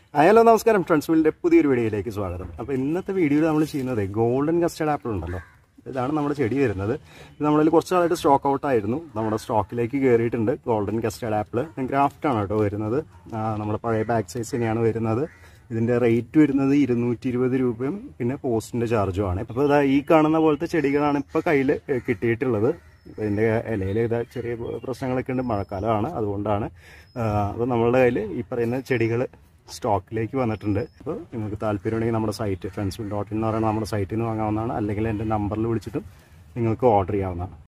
hello നമസ്കാരം ട്രാൻസ്മിലിൻ്റെ പുതിയൊരു വീഡിയോയിലേക്ക് സ്വാഗതം അപ്പോൾ ഇന്നത്തെ വീഡിയോയിൽ നമ്മൾ ചെയ്യുന്നത് ഗോൾഡൻ കസ്റ്റഡ് ആപ്പിൾ ഉണ്ടല്ലോ ഇതാണ് നമ്മുടെ ചെടി വരുന്നത് ഇത് നമ്മളിൽ കുറച്ച് നാളായിട്ട് സ്റ്റോക്ക് ഔട്ട് ആയിരുന്നു നമ്മുടെ സ്റ്റോക്കിലേക്ക് കയറിയിട്ടുണ്ട് ഗോൾഡൻ കസ്റ്റഡ് ആപ്പിൾ ഗ്രാഫ്റ്റ് ആണ് കേട്ടോ വരുന്നത് ആ, നമ്മുടെ പഴയ ബാക്ക് സൈസ് തന്നെയാണ് വരുന്നത് ഇതിൻ്റെ റേറ്റ് വരുന്നത് ഇരുന്നൂറ്റി ഇരുപത് രൂപയും പിന്നെ പോസ്റ്റിൻ്റെ ചാർജും ആണ് അപ്പോൾ ഇതാ ഈ കാണുന്ന പോലത്തെ ചെടികളാണ് ഇപ്പോൾ കയ്യിൽ കിട്ടിയിട്ടുള്ളത് അപ്പോൾ ഇതിൻ്റെ ഇലയിൽ ഇതാ ചെറിയ പ്രശ്നങ്ങളൊക്കെ ഉണ്ട് മഴക്കാലമാണ് അതുകൊണ്ടാണ് അപ്പോൾ നമ്മളുടെ കയ്യിൽ ഈ പറയുന്ന ചെടികൾ സ്റ്റോക്കിലേക്ക് വന്നിട്ടുണ്ട് അപ്പോൾ നിങ്ങൾക്ക് താല്പര്യമുണ്ടെങ്കിൽ നമ്മുടെ സൈറ്റ് ഫ്രണ്ട്സ് ഡോട്ട് ഇൻ എന്ന് പറയുന്ന നമ്മുടെ സൈറ്റിൽ നിന്ന് വാങ്ങാവുന്നതാണ് അല്ലെങ്കിൽ എൻ്റെ നമ്പറിൽ വിളിച്ചിട്ടും നിങ്ങൾക്ക് ഓർഡർ ചെയ്യാവുന്നതാണ്